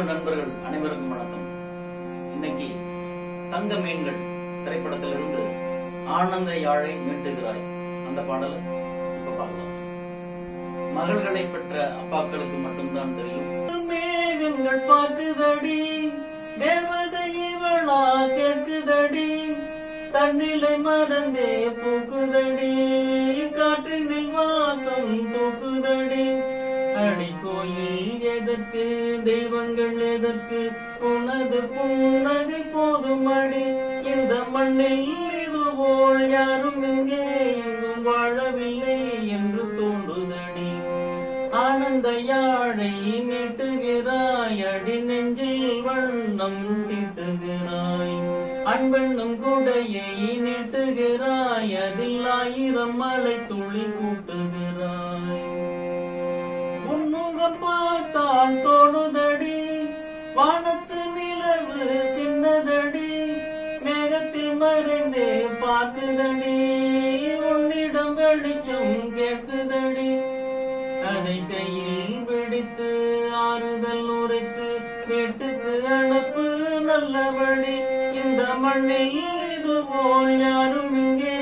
நண்பர்கள் அனைவருக்கும் வணக்கம் இன்னைக்கு தங்க மீன்கள் திரைப்படத்திலிருந்து ஆனந்த யாழை மீட்டுகிறாய் அந்த பாடலை இப்ப பார்க்கலாம் மகள்களை பெற்ற அப்பாக்களுக்கு மட்டும்தான் தெரியும் மேகங்கள் பார்க்குதடி தேவதை இவளா கேட்குதடி தன்னிலை மறந்தே பூக்குதடி காற்றினில் வாசம் தூக்குதடி அடி கோயில் எதற்கு தெய்வங்கள் எதற்கு உனது புன்னகை போதும் அடி இந்த மண்ணில் இதுபோல் யாரும் இங்கே எங்கும் வாழவில்லை என்று தோன்றுதடி ஆனந்த யாழை நீட்டுகிறாய் அடி நெஞ்சில் வண்ணம் தீட்டுகிறாய் அன்பெண்ணும் குடையை நீட்டுகிறாய் அதில் ஆயிரம் மலை துளி கூட்டுகிறாய் உன்முகம் பார்த்தால் தோணுதடி வானத்து நிலவு சின்னதடி மேகத்தில் மறைந்தே பார்க்குதடி உன்னிடம் வெளிச்சம் கேட்குதடி அதை கையில் பிடித்து ஆறுதல் உரைத்து வீட்டுக்கு அனுப்பு நல்ல வழி இந்த மண்ணில் இதுபோல் யாரும் இங்கே